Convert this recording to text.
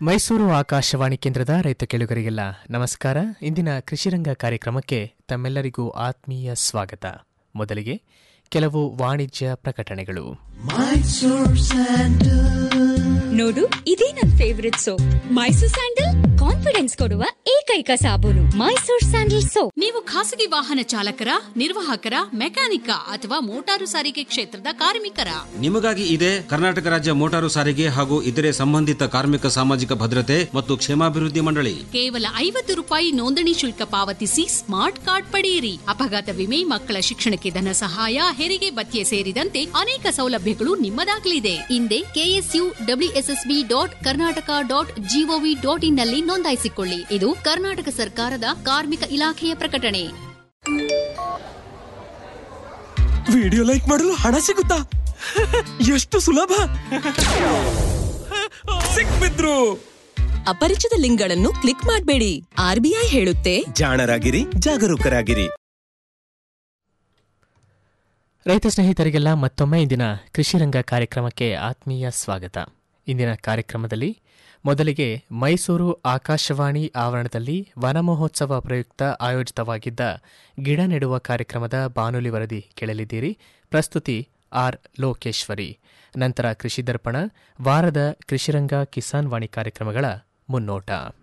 ಮೈಸೂರು ಆಕಾಶವಾಣಿ ಕೇಂದ್ರದ ರೈತ ಕೇಳುಗರಿಗೆಲ್ಲ ನಮಸ್ಕಾರ ಇಂದಿನ ಕೃಷಿರಂಗ ಕಾರ್ಯಕ್ರಮಕ್ಕೆ ತಮ್ಮೆಲ್ಲರಿಗೂ ಆತ್ಮೀಯ ಸ್ವಾಗತ ಮೊದಲಿಗೆ ಕೆಲವು ವಾಣಿಜ್ಯ ಪ್ರಕಟಣೆಗಳು ನೋಡು ಇದೇ ನನ್ favourite soap Mysore sandal confidence ಕೊಡುವ ಏಕೈಕ ಸಾಬೂನು ಮೈಸೂರ್ ಸ್ಯಾಂಡಲ್ ಸೋಪ್ ನೀವು ಖಾಸಗಿ ವಾಹನ ಚಾಲಕರ ನಿರ್ವಾಹಕರ ಮೆಕ್ಯಾನಿಕ ಅಥವಾ ಮೋಟಾರು ಸಾರಿಗೆ ಕ್ಷೇತ್ರದ ಕಾರ್ಮಿಕರ ನಿಮಗಾಗಿ ಇದೆ ಕರ್ನಾಟಕ ರಾಜ್ಯ ಮೋಟಾರು ಸಾರಿಗೆ ಹಾಗೂ ಇತರೆ ಸಂಬಂಧಿತ ಕಾರ್ಮಿಕ ಸಾಮಾಜಿಕ ಭದ್ರತೆ ಮತ್ತು ಕ್ಷೇಮಾಭಿವೃದ್ಧಿ ಮಂಡಳಿ ಕೇವಲ ಐವತ್ತು ರೂಪಾಯಿ ನೋಂದಣಿ ಶುಲ್ಕ ಪಾವತಿಸಿ ಸ್ಮಾರ್ಟ್ ಕಾರ್ಡ್ ಪಡೆಯಿರಿ ಅಪಘಾತ ವಿಮೆ ಮಕ್ಕಳ ಶಿಕ್ಷಣಕ್ಕೆ ಧನ ಸಹಾಯ ಹೆರಿಗೆ ಭತ್ಯೆ ಸೇರಿದಂತೆ ಅನೇಕ ಸೌಲಭ್ಯಗಳು ನಿಮ್ಮದಾಗಲಿದೆ ಹಿಂದೆ KSU WSSB dot Karnataka dot G O V dot in ನಲ್ಲಿ ನೋಂದಾಯಿಸಿಕೊಳ್ಳಿ ಇದು ಕರ್ನಾಟಕ ಸರ್ಕಾರದ ಕಾರ್ಮಿಕ ಇಲಾಖೆಯ ಪ್ರಕಟಣೆ ವಿಡಿಯೋ ಲೈಕ್ ಮಾಡಲು ಹಣ ಸಿಗುತ್ತಾ ಎಷ್ಟು ಸುಲಭ ಸಿಕ್ಬಿದ್ರು ಅಪರಿಚಿತ ಲಿಂಕ್ಗಳನ್ನು ಕ್ಲಿಕ್ ಮಾಡಬೇಡಿ ಆರ್ಬಿಐ ಹೇಳುತ್ತೆ ಜಾಣರಾಗಿರಿ ಜಾಗರೂಕರಾಗಿರಿ ರೈತ ಸ್ನೇಹಿತರಿಗೆಲ್ಲ ಮತ್ತೊಮ್ಮೆ ಇಂದಿನ ಕೃಷಿರಂಗ ಕಾರ್ಯಕ್ರಮಕ್ಕೆ ಆತ್ಮೀಯ ಸ್ವಾಗತ ಇಂದಿನ ಕಾರ್ಯಕ್ರಮದಲ್ಲಿ ಮೊದಲಿಗೆ ಮೈಸೂರು ಆಕಾಶವಾಣಿ ಆವರಣದಲ್ಲಿ ವನ ಮಹೋತ್ಸವ ಪ್ರಯುಕ್ತ ಆಯೋಜಿತವಾಗಿದ್ದ ಗಿಡ ನೆಡುವ ಕಾರ್ಯಕ್ರಮದ ಬಾನುಲಿ ವರದಿ ಕೇಳಲಿದ್ದೀರಿ ಪ್ರಸ್ತುತಿ ಆರ್ ಲೋಕೇಶ್ವರಿ ನಂತರ ಕೃಷಿ ದರ್ಪಣ ವಾರದ ಕೃಷಿರಂಗ ಕಿಸಾನ್ ವಾಣಿ ಕಾರ್ಯಕ್ರಮಗಳ ಮುನ್ನೋಟ